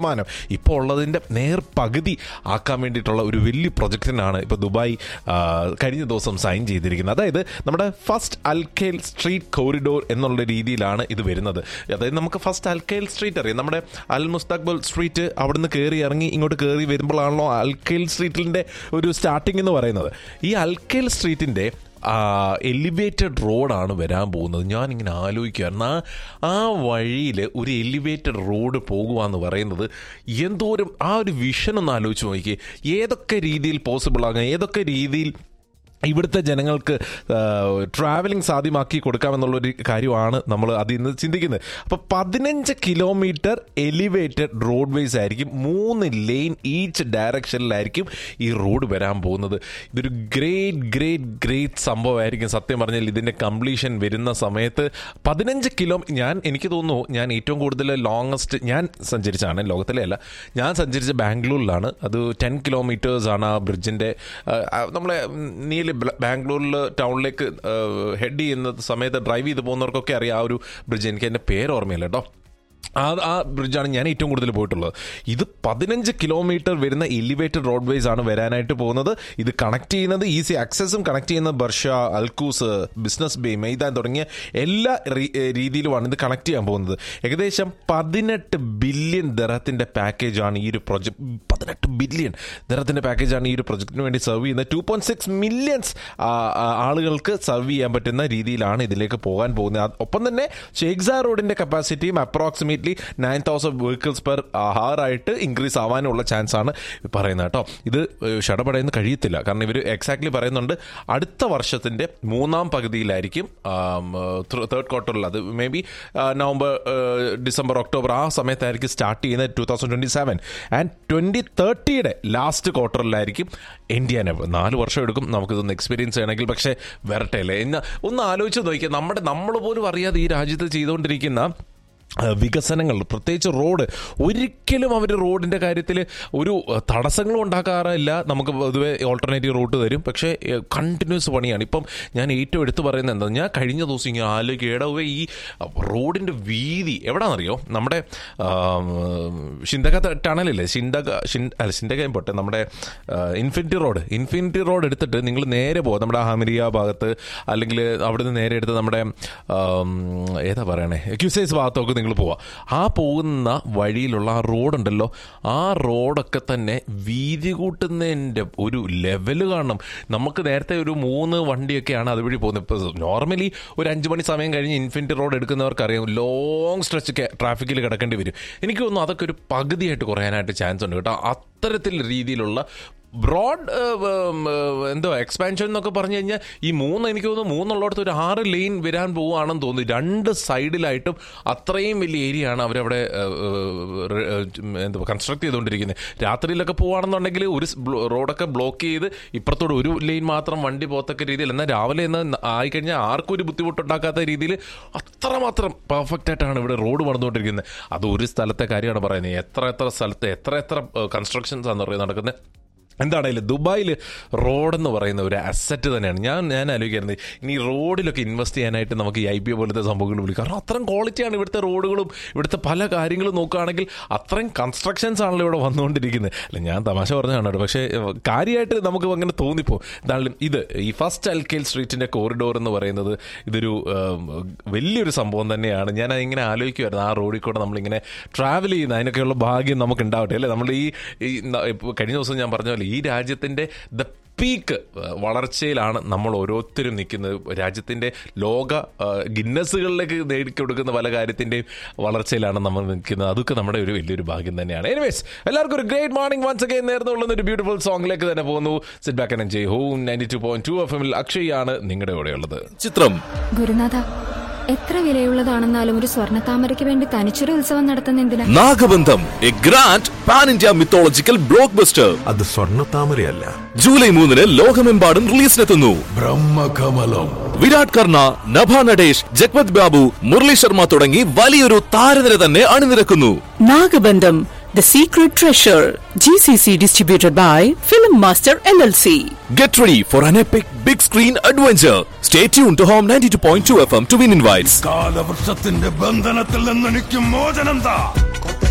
ശതമാനം ഇപ്പോൾ ഉള്ളതിൻ്റെ നേർ പകുതി ആക്കാൻ വേണ്ടിയിട്ടുള്ള ഒരു വലിയ പ്രൊജക്റ്റിനാണ് ഇപ്പോൾ ദുബായ് ആ, കഴിഞ്ഞ ദിവസം സൈൻ ചെയ്തിരിക്കുന്നത് അതായത് നമ്മുടെ ഫസ്റ്റ് അൽക്കേൽ സ്ട്രീറ്റ് കോറിഡോർ എന്നുള്ള രീതിയിലാണ് ഇത് വരുന്നത് അതായത് നമുക്ക് ഫസ്റ്റ് അൽക്കേൽ സ്ട്രീറ്റ് അറിയാം നമ്മുടെ അൽ മുസ്തഖ്ബൽ സ്ട്രീറ്റ് അവിടുന്ന് കയറി ഇറങ്ങി ഇങ്ങോട്ട് കയറി വരുമ്പോഴാണല്ലോ അൽക്കേൽ സ്ട്രീറ്റിൻ്റെ ഒരു സ്റ്റാർട്ടിംഗ് എന്ന് പറയുന്നത് ഈ അൽക്കേൽ സ്ട്രീറ്റിൻ്റെ എലിവേറ്റഡ് റോഡാണ് വരാൻ പോകുന്നത് ഞാനിങ്ങനെ ആലോചിക്കുകയായിരുന്നു ആ ആ വഴിയിൽ ഒരു എലിവേറ്റഡ് റോഡ് പോകുക എന്ന് പറയുന്നത് എന്തോരം ആ ഒരു വിഷൻ ഒന്ന് ആലോചിച്ച് നോക്കി ഏതൊക്കെ രീതിയിൽ പോസിബിൾ ആകാം ഏതൊക്കെ രീതിയിൽ ഇവിടുത്തെ ജനങ്ങൾക്ക് ട്രാവലിംഗ് സാധ്യമാക്കി കൊടുക്കാമെന്നുള്ളൊരു കാര്യമാണ് നമ്മൾ അതിൽ നിന്ന് ചിന്തിക്കുന്നത് അപ്പോൾ പതിനഞ്ച് കിലോമീറ്റർ എലിവേറ്റഡ് റോഡ് വേസ് ആയിരിക്കും മൂന്ന് ലെയിൻ ഈച്ച് ഡയറക്ഷനിലായിരിക്കും ഈ റോഡ് വരാൻ പോകുന്നത് ഇതൊരു ഗ്രേറ്റ് ഗ്രേറ്റ് ഗ്രേറ്റ് സംഭവമായിരിക്കും സത്യം പറഞ്ഞാൽ ഇതിൻ്റെ കംപ്ലീഷൻ വരുന്ന സമയത്ത് പതിനഞ്ച് കിലോ ഞാൻ എനിക്ക് തോന്നുന്നു ഞാൻ ഏറ്റവും കൂടുതൽ ലോങ്ങസ്റ്റ് ഞാൻ സഞ്ചരിച്ചാണ് ലോകത്തിലെ അല്ല ഞാൻ സഞ്ചരിച്ച ബാംഗ്ലൂരിലാണ് അത് ടെൻ കിലോമീറ്റേഴ്സ് ആണ് ആ ബ്രിഡ്ജിൻ്റെ നമ്മളെ നീല് ബാംഗ്ലൂരിൽ ടൗണിലേക്ക് ഹെഡ് ചെയ്യുന്ന സമയത്ത് ഡ്രൈവ് ചെയ്ത് പോകുന്നവർക്കൊക്കെ അറിയാം ആ ഒരു ബ്രിഡ്ജ് എനിക്ക് എൻ്റെ പേര് ഓർമ്മയില്ല കേട്ടോ ആ ആ ബ്രിഡ്ജാണ് ഞാൻ ഏറ്റവും കൂടുതൽ പോയിട്ടുള്ളത് ഇത് പതിനഞ്ച് കിലോമീറ്റർ വരുന്ന എലിവേറ്റഡ് റോഡ് വേസ് ആണ് വരാനായിട്ട് പോകുന്നത് ഇത് കണക്ട് ചെയ്യുന്നത് ഈസി ആക്സസും കണക്ട് ചെയ്യുന്ന Barsha Al Quoz Business Bay Meydan തുടങ്ങിയ എല്ലാ രീ- ഏ, രീതിയിലുമാണ് ഇത് കണക്ട് ചെയ്യാൻ പോകുന്നത് ഏകദേശം പതിനെട്ട് ബില്യൺ ദറത്തിന്റെ പാക്കേജാണ് ഈ ഒരു പ്രൊജക്ട് പതിനെട്ട് ബില്യൺ ദറത്തിന്റെ പാക്കേജാണ് ഈ ഒരു പ്രൊജക്ടിന് വേണ്ടി സെർവ് ചെയ്യുന്നത് ടു പോയിന്റ് സിക്സ് മില്യൺസ് ആളുകൾക്ക് സെർവ് ചെയ്യാൻ പറ്റുന്ന രീതിയിലാണ് ഇതിലേക്ക് പോകാൻ പോകുന്നത് അത് ഒപ്പം തന്നെ ഷേഖ്സാ റോഡിന്റെ കപ്പാസിറ്റിയും approximately nine thousand vehicles per hour ആയിട്ട് ഇൻക്രീസ് ആവാനുള്ള ചാൻസ് ആണ് പറയുന്നത് കേട്ടോ ഇത് ഷടപടയെന്ന് കഴിയത്തില്ല കാരണം ഇവർ എക്സാക്ട്ലി പറയുന്നുണ്ട് അടുത്ത വർഷത്തിന്റെ മൂന്നാം പകുതിയിലായിരിക്കും തേർഡ് ക്വാർട്ടറിൽ അത് maybe November December October ആ സമയത്തായിരിക്കും സ്റ്റാർട്ട് ചെയ്യുന്നത് two thousand twenty seven and twenty തേർട്ടിയുടെ ലാസ്റ്റ് ക്വാർട്ടറിലായിരിക്കും ഇന്ത്യ നാല് വർഷം എടുക്കും നമുക്കിതൊന്ന് എക്സ്പീരിയൻസ് ചെയ്യണമെങ്കിൽ പക്ഷേ വരട്ടെ അല്ലേ ഇന്ന് ഒന്ന് ആലോചിച്ച് നോക്കിയാൽ നമ്മുടെ നമ്മൾ പോലും അറിയാതെ ഈ രാജ്യത്ത് ചെയ്തുകൊണ്ടിരിക്കുന്ന ആ, വികസനങ്ങൾ പ്രത്യേകിച്ച് റോഡ് ഒരിക്കലും അവർ റോഡിൻ്റെ കാര്യത്തിൽ ഒരു ആ, തടസ്സങ്ങളും ഉണ്ടാക്കാറില്ല നമുക്ക് പൊതുവെ ഓൾട്ടർനേറ്റീവ് റൂട്ട് തരും പക്ഷേ കണ്ടിന്യൂസ് പണിയാണ് ഇപ്പം ഞാൻ ഏറ്റവും എടുത്തു പറയുന്നത് എന്താ ഞാൻ കഴിഞ്ഞ ദിവസം ഇങ്ങനെ ആലോചിക്കുക ഇടവേ ഈ റോഡിൻ്റെ വീതി എവിടാണെന്നറിയോ നമ്മുടെ ഷിന്തക ടണലില്ലേ ഷിന്തക ഷിൻ അല്ല ഷിന്തകയും പോട്ടെ നമ്മുടെ ഇൻഫിനിറ്റി റോഡ് ഇൻഫിനിറ്റി റോഡ് എടുത്തിട്ട് നിങ്ങൾ നേരെ പോകും നമ്മുടെ ഹമരിയ ഭാഗത്ത് അല്ലെങ്കിൽ അവിടുന്ന് നേരെ എടുത്ത് നമ്മുടെ ആം, ഏതാ പറയണേ ക്യൂസൈസ് ഭാഗത്തൊക്കെ നിങ്ങൾ പോവാം ആ പോകുന്ന വഴിയിലുള്ള ആ റോഡുണ്ടല്ലോ ആ റോഡൊക്കെ തന്നെ വീതി കൂട്ടുന്നതിൻ്റെ ഒരു ലെവല് കാണണം നമുക്ക് നേരത്തെ ഒരു മൂന്ന് വണ്ടിയൊക്കെയാണ് അതുവഴി പോകുന്നത് ഇപ്പോൾ നോർമലി ഒരു അഞ്ച് മണി സമയം കഴിഞ്ഞ് ഇൻഫിനിറ്റി റോഡ് എടുക്കുന്നവർക്ക് അറിയാം ലോങ് സ്ട്രെച്ച് ട്രാഫിക്കിൽ കിടക്കേണ്ടി വരും എനിക്ക് തോന്നുന്നു അതൊക്കെ ഒരു പകുതിയായിട്ട് കുറയാനായിട്ട് ചാൻസ് ഉണ്ട് കേട്ടോ അത്തരത്തിൽ രീതിയിലുള്ള ബ്രോഡ് എന്തോ എക്സ്പാൻഷൻ എന്നൊക്കെ പറഞ്ഞു കഴിഞ്ഞാൽ ഈ മൂന്ന് എനിക്ക് തോന്നുന്നു മൂന്നുള്ളിടത്ത് ഒരു ആറ് ലൈൻ വരാൻ പോവുകയാണെന്ന് തോന്നുന്നു രണ്ട് സൈഡിലായിട്ടും അത്രയും വലിയ ഏരിയ ആണ് അവരവിടെ എന്താ കൺസ്ട്രക്ട് ചെയ്തുകൊണ്ടിരിക്കുന്നത് രാത്രിയിലൊക്കെ പോവുകയാണെന്നുണ്ടെങ്കിൽ ഒരു സ് ബ്ലോ- റോഡൊക്കെ ബ്ലോക്ക് ചെയ്ത് ഇപ്പുറത്തോട് ഒരു ലൈൻ മാത്രം വണ്ടി പോകത്തക്ക രീതിയിൽ എന്നാൽ രാവിലെ എന്ന് ആയിക്കഴിഞ്ഞാൽ ആർക്കും ഒരു ബുദ്ധിമുട്ടുണ്ടാക്കാത്ത രീതിയിൽ അത്രമാത്രം പെർഫെക്റ്റ് ആയിട്ടാണ് ഇവിടെ റോഡ് പണിതുകൊണ്ടിരിക്കുന്നത് അത് ഒരു സ്ഥലത്തെ കാര്യമാണ് പറയുന്നത് എത്ര എത്ര സ്ഥലത്ത് എത്ര എത്ര കൺസ്ട്രക്ഷൻസ് ആണ് പറയുന്നത് നടക്കുന്നത് എന്താണെങ്കിലും ദുബായിൽ റോഡെന്ന് പറയുന്ന ഒരു അസറ്റ് തന്നെയാണ് ഞാൻ ഞാൻ ആലോചിക്കുന്നത് ഇനി റോഡിലൊക്കെ ഇൻവെസ്റ്റ് ചെയ്യാനായിട്ട് നമുക്ക് ഈ ഐ പി ഒ പോലത്തെ സംഭവങ്ങൾ വിളിക്കും കാരണം അത്രയും ക്വാളിറ്റിയാണ് ഇവിടുത്തെ റോഡുകളും ഇവിടുത്തെ പല കാര്യങ്ങളും നോക്കുകയാണെങ്കിൽ അത്രയും കൺസ്ട്രക്ഷൻസ് ആണല്ലോ ഇവിടെ വന്നുകൊണ്ടിരിക്കുന്നത് അല്ല ഞാൻ തമാശ പറഞ്ഞതാണ് കേട്ടോ പക്ഷേ ഏഹ്, കാര്യമായിട്ട് നമുക്ക് അങ്ങനെ തോന്നിപ്പോ എന്തായാലും ഇത് ഈ ഫസ്റ്റ് അൽക്കേൽ സ്ട്രീറ്റിന്റെ കോറിഡോർ എന്ന് പറയുന്നത് ഇതൊരു ഏഹ്, വലിയൊരു സംഭവം തന്നെയാണ് ഞാൻ അതിങ്ങനെ ആലോചിക്കുമായിരുന്നു ആ റോഡിൽ കൂടെ നമ്മളിങ്ങനെ ട്രാവൽ ചെയ്യുന്ന അതിനൊക്കെയുള്ള ഭാഗ്യം നമുക്ക് ഉണ്ടാവട്ടെ അല്ലേ നമ്മൾ ഈ ഈ ന- ഇപ്പൊ കഴിഞ്ഞ ദിവസം ഞാൻ പറഞ്ഞ പോലെ ഈ രാജ്യത്തിന്റെ ദ പീക്ക് വളർച്ചയിലാണ് നമ്മൾ ഓരോരുത്തരും നിൽക്കുന്നത് രാജ്യത്തിന്റെ ലോക ആ, ഗിന്നസുകളിലേക്ക് നേടിക്കൊടുക്കുന്ന പല കാര്യത്തിന്റെയും വളർച്ചയിലാണ് നമ്മൾ നിൽക്കുന്നത് അതൊക്കെ നമ്മുടെ ഒരു വലിയൊരു ഭാഗ്യം തന്നെയാണ് എനിവേസ് എല്ലാവർക്കും ഒരു ഗ്രേറ്റ് മോർണിംഗ് വൺസ് അഗൈൻ നേർന്നുള്ള ഒരു ബ്യൂട്ടിഫുൾ സോങ്ങിലേക്ക് തന്നെ പോകുന്നു സിറ്റ് ബാക്ക് ആൻഡ് ജയ് ഹോം ninety two point two F എമ്മിൽ അക്ഷയാണ് നിങ്ങളുടെ കൂടെയുള്ളത് ചിത്രം ഗുരുനാഥ എത്ര വിലയുള്ളതാണെന്നാലും ഒരു സ്വർണ്ണത്താമരയ്ക്ക് വേണ്ടി തനിച്ചൊരു ഉത്സവം നടത്തുന്ന എന്തിനാ Nagabandham a grand pan India mythological blockbuster അത് സ്വർണ്ണത്താമരയല്ല ജൂലൈ മൂന്നിന് ലോകമെമ്പാടും റിലീസിനെത്തുന്നു ബ്രഹ്മകമലം വിരാട് കർണ നഭ നടേഷ് ജഗ്പത് ബാബു മുരളി ശർമ്മ തുടങ്ങി വലിയൊരു താരനിര തന്നെ അണിനിരക്കുന്നു Nagabandham, The Secret Treasure. GCC distributed by Film Master LLC. Get ready for an epic big screen adventure. Stay tuned to Home 92.2 FM to win invites. കാലവൃക്ഷത്തിന്റെ ബന്ധനത്തിൽ നിന്ന് എനിക്ക് മോചനം താ